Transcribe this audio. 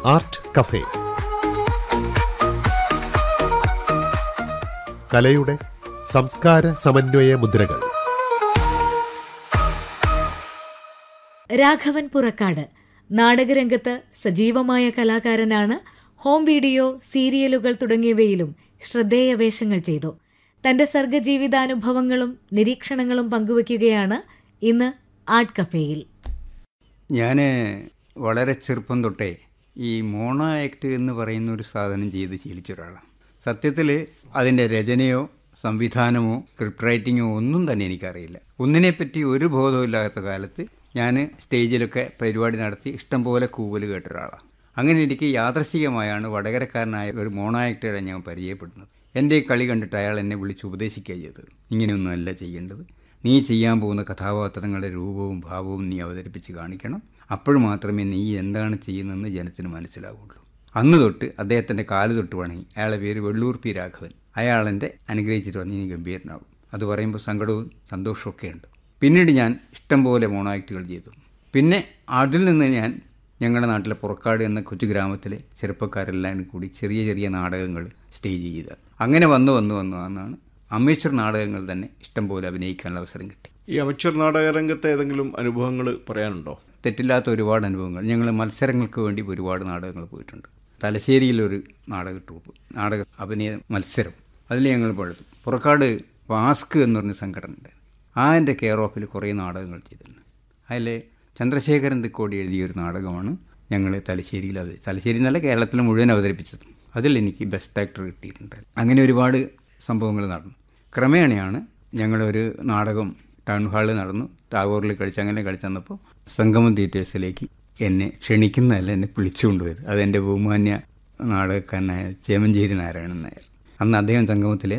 art cafe കലയുടെ സംസ്കാര സമന്വയ മുദ്രകൾ രാഘവൻ പുറക്കാട് നാടകരംഗത്ത് സജീവമായ കലാകാരനാണ് ഹോം വീഡിയോ സീരിയലുകൾ തുടങ്ങിയവയിലും ശ്രദ്ധേയ വേഷങ്ങൾ ചെയ്തു തന്റെ സർഗജീവിതാനുഭവങ്ങളും നിരീക്ഷണങ്ങളും പങ്കുവയ്ക്കുകയാണ് ഇന്ന് ആർട്ട് കഫേയിൽ ഞാൻ വളരെ ചെറുപ്പം തൊട്ടേ ഈ മോണോ ആക്ട് എന്ന് പറയുന്ന ഒരു സാധനം ചെയ്ത് ശീലിച്ച ഒരാളാണ് സത്യത്തിൽ അതിൻ്റെ രചനയോ സംവിധാനമോ സ്ക്രിപ്റ്റ് റൈറ്റിങ്ങോ ഒന്നും തന്നെ എനിക്കറിയില്ല ഒന്നിനെപ്പറ്റി ഒരു ബോധമില്ലാത്ത കാലത്ത് ഞാൻ സ്റ്റേജിലൊക്കെ പരിപാടി നടത്തി ഇഷ്ടംപോലെ കൂവൽ കേട്ട ഒരാളാണ് അങ്ങനെ എനിക്ക് യാദർശികമായാണ് വടകരക്കാരനായ ഒരു മോണോ ആക്ടറെ ഞാൻ പരിചയപ്പെടുന്നത് എൻ്റെ ഈ കളി കണ്ടിട്ട് അയാൾ എന്നെ വിളിച്ച് ഉപദേശിക്കുക ചെയ്തത് ഇങ്ങനെയൊന്നുമല്ല ചെയ്യേണ്ടത് നീ ചെയ്യാൻ പോകുന്ന കഥാപാത്രങ്ങളുടെ രൂപവും ഭാവവും നീ അവതരിപ്പിച്ച് കാണിക്കണം അപ്പോൾ മാത്രമേ നീ എന്താണ് ചെയ്യുന്നതെന്ന് ജനത്തിന് മനസ്സിലാവുള്ളൂ അന്ന് തൊട്ട് അദ്ദേഹത്തിൻ്റെ കാല് തൊട്ട് വണങ്ങി അയാളുടെ പേര് വെള്ളൂർ പി രാഘവൻ അയാളെൻ്റെ അനുഗ്രഹിച്ചിട്ട് വന്ന് ഇനി ഗംഭീരനാവും അത് പറയുമ്പോൾ സങ്കടവും സന്തോഷവും ഒക്കെ ഉണ്ട് പിന്നീട് ഞാൻ ഇഷ്ടംപോലെ മോണോ ആക്റ്റുകൾ ചെയ്തു പിന്നെ അതിൽ നിന്ന് ഞാൻ ഞങ്ങളുടെ നാട്ടിലെ പുറക്കാട് എന്ന കൊച്ചു ഗ്രാമത്തിലെ ചെറുപ്പക്കാരെല്ലാം കൂടി ചെറിയ ചെറിയ നാടകങ്ങൾ സ്റ്റേജ് ചെയ്ത അങ്ങനെ വന്നു വന്നു വന്നു വന്നാണ് അമേച്ചർ നാടകങ്ങൾ തന്നെ ഇഷ്ടംപോലെ അഭിനയിക്കാനുള്ള അവസരം കിട്ടി ഈ അമച്ചർ നാടകരംഗത്തെ ഏതെങ്കിലും അനുഭവങ്ങൾ പറയാനുണ്ടോ തെറ്റില്ലാത്ത ഒരുപാട് അനുഭവങ്ങൾ ഞങ്ങൾ മത്സരങ്ങൾക്ക് വേണ്ടി ഒരുപാട് നാടകങ്ങൾ പോയിട്ടുണ്ട് തലശ്ശേരിയിലൊരു നാടക ട്രൂപ്പ് നാടക അഭിനയ മത്സരം അതിൽ ഞങ്ങൾ പഴുതു പുറക്കാട് വാസ്ക് എന്ന് പറഞ്ഞ സംഘടന ഉണ്ട് ആ എൻ്റെ കെയർ ഓഫിൽ കുറേ നാടകങ്ങൾ ചെയ്തിട്ടുണ്ട് അതിൽ ചന്ദ്രശേഖരൻ തിക്കോടി എഴുതിയ ഒരു നാടകമാണ് ഞങ്ങൾ തലശ്ശേരിയിൽ അവതരി തലശ്ശേരി എന്നല്ല കേരളത്തിൽ മുഴുവൻ അവതരിപ്പിച്ചത് അതിൽ എനിക്ക് ബെസ്റ്റ് ആക്ടർ കിട്ടിയിട്ടുണ്ട് അങ്ങനെ ഒരുപാട് സംഭവങ്ങൾ നടന്നു ക്രമേണയാണ് ഞങ്ങളൊരു നാടകം ടൗൺ ഹാളിൽ നടന്നു ടാഗോറിൽ കളിച്ച് അങ്ങനെ കളിച്ച് വന്നപ്പോൾ സംഗമം തിയേറ്റേഴ്സിലേക്ക് എന്നെ ക്ഷണിക്കുന്നതല്ല എന്നെ വിളിച്ചുകൊണ്ടുപോയത് അതെൻ്റെ ബഹുമാന്യ നാടകക്കാരനായ ചേമഞ്ചേരി നാരായണൻ നായർ അന്ന് അദ്ദേഹം സംഗമത്തിലെ